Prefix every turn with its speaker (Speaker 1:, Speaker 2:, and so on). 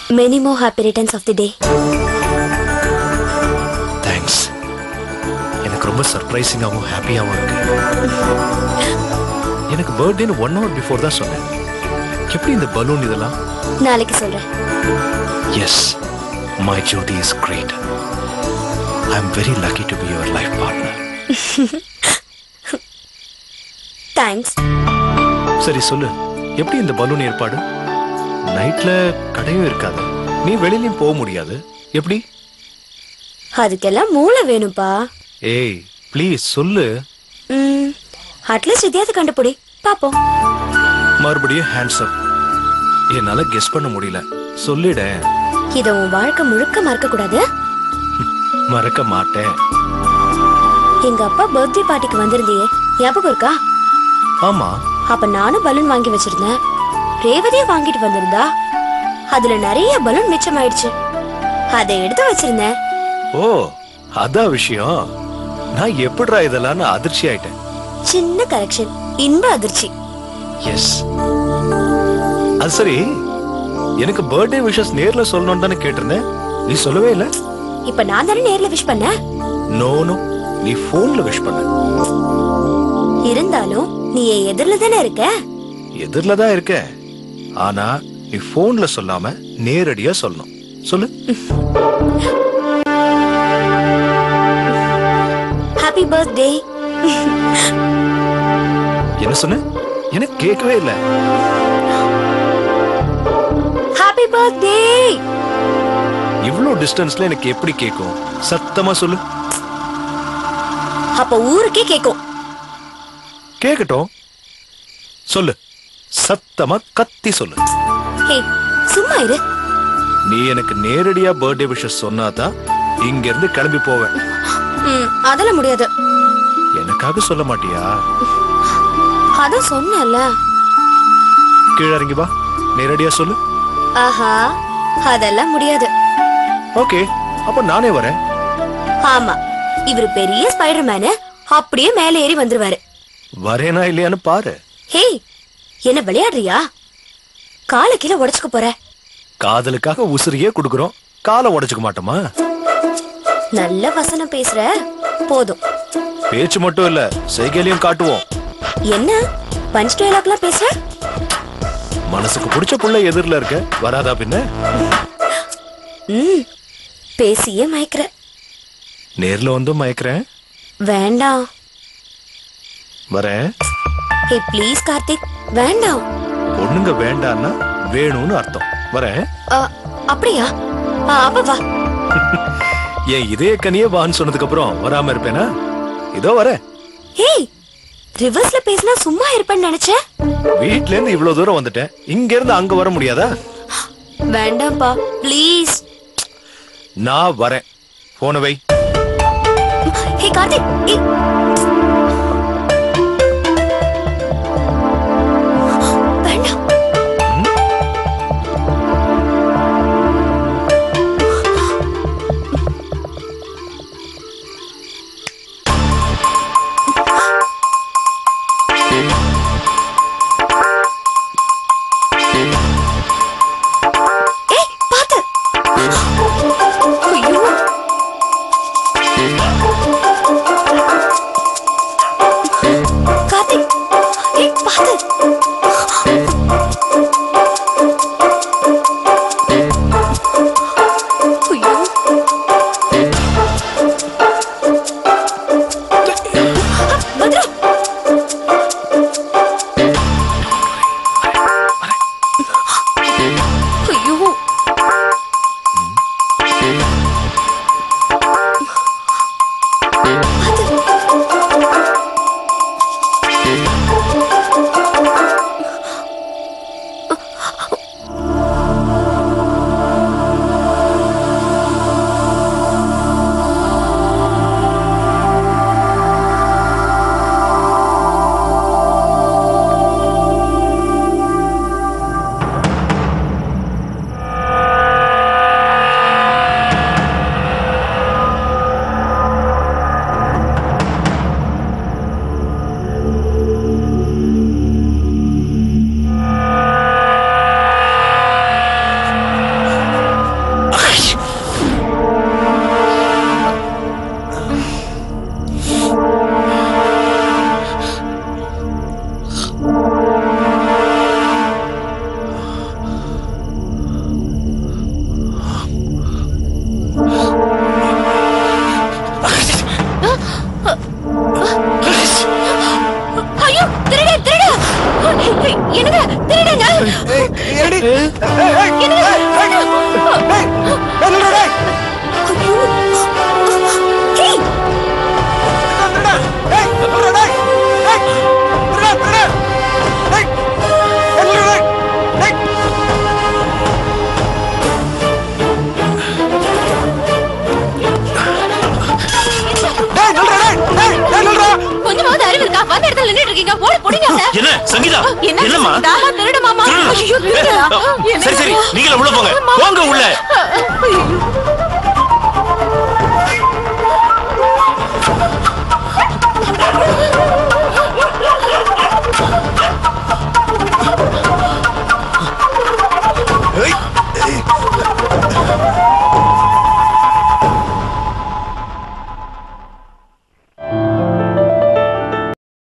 Speaker 1: Many more happy returns of the day
Speaker 2: thanks எனக்கு ரொம்ப சர்ப்ரைசிங்காகவும் ஹாப்பியாகவும் இருக்கு எனக்கு பர்த்டேன்னு ஒன் ஹவர் பிஃபோர் தான் சொன்னேன் எப்படி இந்த பலூன் இதெல்லாம்
Speaker 1: நாளைக்கு சொல்றேன்
Speaker 2: yes my Jothi is great I am very lucky to be your life partner
Speaker 1: thanks
Speaker 2: சரி சொல்லு எப்படி இந்த பலூன் ஏற்பாடு நைட்ல கடையும் இருக்காது நீ வெளியிலயும் போக முடியாது எப்படி
Speaker 1: அதுக்கெல்லாம் மூளை வேணும்பா
Speaker 2: ஏய் ப்ளீஸ் சொல்லு
Speaker 1: ம் அட்லீஸ்ட் இதையாவது கண்டுபிடி பாப்போம்
Speaker 2: மறுபடியும் ஹேண்ட்ஸ் அப் என்னால கெஸ் பண்ண முடியல சொல்லிட
Speaker 1: இத உன் வாழ்க்கை முழுக்க மறக்க கூடாது
Speaker 2: மறக்க மாட்டேன்
Speaker 1: எங்க அப்பா பர்த்டே பார்ட்டிக்கு வந்திருந்தியே ஞாபகம் இருக்கா
Speaker 2: ஆமா
Speaker 1: அப்ப நானும் பலூன் வாங்கி வச்சிருந்தேன் ரேவதியும் வாங்கிட்டு வந்திருந்தா அதுல நிறைய பலூன் மிச்சமாயிடுச்சு அதை எடுத்து வச்சிருந்தேன்
Speaker 2: ஓ அதான் விஷயம் நான் எப்படிடா இதெல்லாம் அதிர்ச்சி ஆயிட்டேன்
Speaker 1: சின்ன கரெக்ஷன் இன்ப அதிர்ச்சி
Speaker 2: எஸ் அது சரி எனக்கு பர்த்டே விஷஸ் நேர்ல சொல்லணும்னு தானே கேட்டிருந்தேன் நீ சொல்லவே இல்ல
Speaker 1: இப்ப நான் தானே நேர்ல விஷ் பண்ணேன்
Speaker 2: நோ நோ நீ போன்ல விஷ் பண்ண
Speaker 1: இருந்தாலும் நீ என் எதிரில தானே இருக்க
Speaker 2: எதிரில தான் இருக்க ஆனா நீ போன்ல சொல்லாம நேரடியா சொல்லணும் சொல்லு
Speaker 1: ஹாப்பி பர்த்டே
Speaker 2: என்ன சொன்ன எனக்கு கேட்கவே இல்ல
Speaker 1: ஹாப்பி பர்த்டே
Speaker 2: இவ்ளோ டிஸ்டன்ஸ்ல எனக்கு எப்படி கேட்கும் சத்தமா சொல்லு
Speaker 1: அப்ப ஊருக்கே கேக்கும்
Speaker 2: கேட்கட்டும் சொல்லு சத்தமா கத்தி சொல்லு
Speaker 1: ஹே சும்மா இரு
Speaker 2: நீ எனக்கு நேரடியா பர்த்டே விஷஸ் சொன்னாதான் இங்க இருந்து கிளம்பி போவேன்
Speaker 1: ம், அதெல்லாம் முடியாது
Speaker 2: எனக்காக சொல்ல மாட்டியா
Speaker 1: அதான் சொன்னல
Speaker 2: கீழே இறங்கி வா நேரடியா சொல்லு
Speaker 1: ஆஹா அதெல்லாம் முடியாது
Speaker 2: ஓகே அப்ப நானே வரேன்
Speaker 1: ஆமா இவர் பெரிய ஸ்பைடர்மேனு அப்படியே மேலே ஏறி வந்துருவாரு
Speaker 2: வரேனா இல்லையான்னு பாரு
Speaker 1: ஹே என்ன விளையாடுறியா காலை கீழே உடைச்சுக்க போற
Speaker 2: காதலுக்காக உசிரியே கொடுக்குறோம் காலை உடைச்சுக்க மாட்டோமா
Speaker 1: நல்ல வசனம் பேசுற போதும்
Speaker 2: பேச்சு மட்டும் இல்ல செய்கையிலையும் காட்டுவோம்
Speaker 1: என்ன பஞ்ச் டயலாக்லாம் பேசுற
Speaker 2: மனசுக்கு பிடிச்ச புள்ள எதிரில இருக்க வராதா பின்ன
Speaker 1: ம் பேசியே மயக்கிற
Speaker 2: நேர்ல வந்தும் மயக்கிறேன்
Speaker 1: வேண்டாம்
Speaker 2: வரேன்
Speaker 1: ஹே ப்ளீஸ் கார்த்திக் வேண்டாம்
Speaker 2: பொண்ணுங்க வேண்டான்னா வேணும்னு அர்த்தம் வரேன்
Speaker 1: அ, அப்படியா அ, அப்ப வா
Speaker 2: என் இதய கனியே வான்னு சொன்னதுக்கு அப்புறம் வராம இருப்பேனா இதோ வரேன்
Speaker 1: ஹே ரிவர்ஸ்ல பேசினா சும்மா இருப்பேன்னு நினைச்சேன்
Speaker 2: வீட்ல இருந்து இவ்வளவு தூரம் வந்துட்டேன் இங்க இருந்து அங்க வர முடியாதா
Speaker 1: வேண்டாம்ப்பா ப்ளீஸ்
Speaker 2: நான் வரேன் போன வை
Speaker 1: ஹே கார்த்திக் ஏய். வேண்டாம் ஏய் பாத்து ஐயோ இருக்கீங்க ஓடி புடிங்க அத்தை.
Speaker 3: என்ன சங்கீதா
Speaker 1: என்ன
Speaker 3: என்னம்மா
Speaker 1: தாமா திருடு மாமா
Speaker 3: திருடு.
Speaker 1: ஐயோ, திருடுடா. என்ன
Speaker 3: சரி சரி நீங்களே உள்ள போங்க போங்க உள்ள
Speaker 1: ஐயோ.